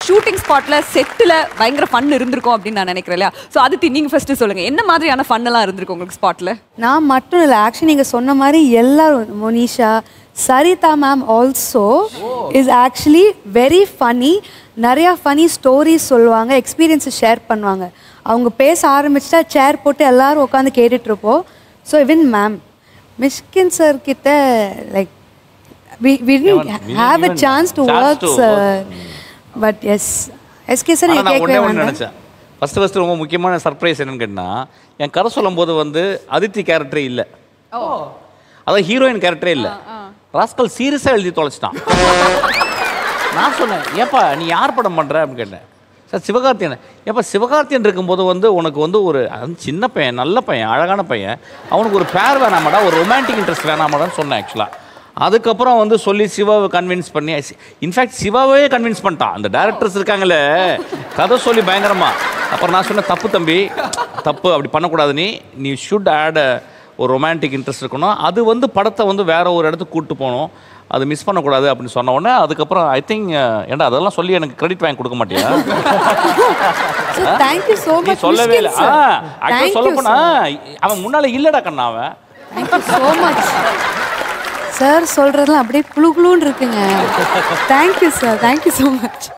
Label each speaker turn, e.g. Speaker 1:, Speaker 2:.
Speaker 1: shooting ஸ்பாட்ல settle பயங்கர fun இருந்திருக்கும் அப்படின்னு நான் நினைக்கிறேன் இல்லையா ஸோ அது நீங்க ஃபர்ஸ்ட் சொல்லுங்க என்ன மாதிரியான ஃபன் எல்லாம் இருந்திருக்கும் உங்களுக்கு ஸ்பாட்ல
Speaker 2: நான் மட்டும் இல்லை ஆக்சுவலி நீங்கள் சொன்ன மாதிரி எல்லாரும் Monisha Saritha ma'am also is actually very funny நிறையா ஃபனி ஸ்டோரிஸ் சொல்லுவாங்க எக்ஸ்பீரியன்ஸை ஷேர் பண்ணுவாங்க அவங்க பேச ஆரம்பிச்சிட்டா சேர் போட்டு எல்லாரும் உட்காந்து கேட்டுட்டு இருப்போம் ஸோ இவன் மேம் மிஷ்கின் சார் கிட்ட like we we didn't
Speaker 3: we
Speaker 2: have a
Speaker 3: didn't
Speaker 2: chance to
Speaker 3: chance
Speaker 2: work
Speaker 3: to
Speaker 2: sir but yes S K sir
Speaker 3: ஆனா
Speaker 2: நீங்க
Speaker 3: நான் ஒண்ணே
Speaker 2: கேட்கவே
Speaker 3: ஒன்று
Speaker 2: வேண்டாம்
Speaker 3: நினச்சேன் ஃபஸ்ட்டு ஃபஸ்ட்டு ரொம்ப முக்கியமான சர்ப்ரைஸ் என்னன்னு கேட்டினா என் கதை சொல்லும்போது வந்து அதித்தி கேரக்டரே இல்லை அதான் ஹீரோயின் கேரக்டரே இல்லை ராஸ்கல் சீரியஸாக எழுதி தொலைச்சிட்டான் நான் சொன்னேன் ஏப்பா நீ யார் படம் பண்ணுற அப்படின்னு கேட்டேன் சார் சிவகார்த்தியன் ஏப்பா சிவகார்த்தியன் இருக்கும்போது வந்து உனக்கு வந்து ஒரு அது சின்ன பையன் நல்ல பையன் அழகான பையன் அவனுக்கு ஒரு பேர் வேணாமாடா ஒரு ரொமான்டிக் இன்ட்ரெஸ்ட் வேணாமாடான்னு சொன்னேன் ஆக்சுவலாக அதுக்கப்புறம் வந்து சொல்லி சிவாவை கன்வின்ஸ் பண்ணி இன்ஃபேக்ட் சிவாவே கன்வின்ஸ் பண்ணிட்டான் அந்த டேரக்டர்ஸ் இருக்காங்களே கதை சொல்லி பயங்கரமா அப்புறம் நான் சொன்னேன் தப்பு தம்பி தப்பு அப்படி பண்ணக்கூடாது நீ நீ ஷுட் ஆட் ஒரு ரொமான்டிக் இன்ட்ரெஸ்ட் இருக்கணும் அது வந்து படத்தை வந்து வேற ஒரு இடத்துக்கு கூப்பிட்டு போகணும் அது மிஸ் பண்ணக்கூடாது அப்படின்னு சொன்ன உடனே அதுக்கப்புறம் ஐ திங்க் ஏன்டா அதெல்லாம் சொல்லி எனக்கு கிரெடிட் வாங்கி கொடுக்க மாட்டியா
Speaker 2: தேங்க்யூ ஸோ
Speaker 3: நீ
Speaker 2: மச்
Speaker 3: சொல்லவே இல்லை ஆ ஆக்சுவலாக
Speaker 2: தேங்க்யூ
Speaker 3: சொல்ல போனா அவன் முன்னால இல்லடா கண்ணா அவன்
Speaker 2: தேங்க்யூ ஸோ மச் சார் சொல்கிறதெல்லாம் அப்படியே குளு குளுன்னு இருக்குங்க thank you sir thank you so much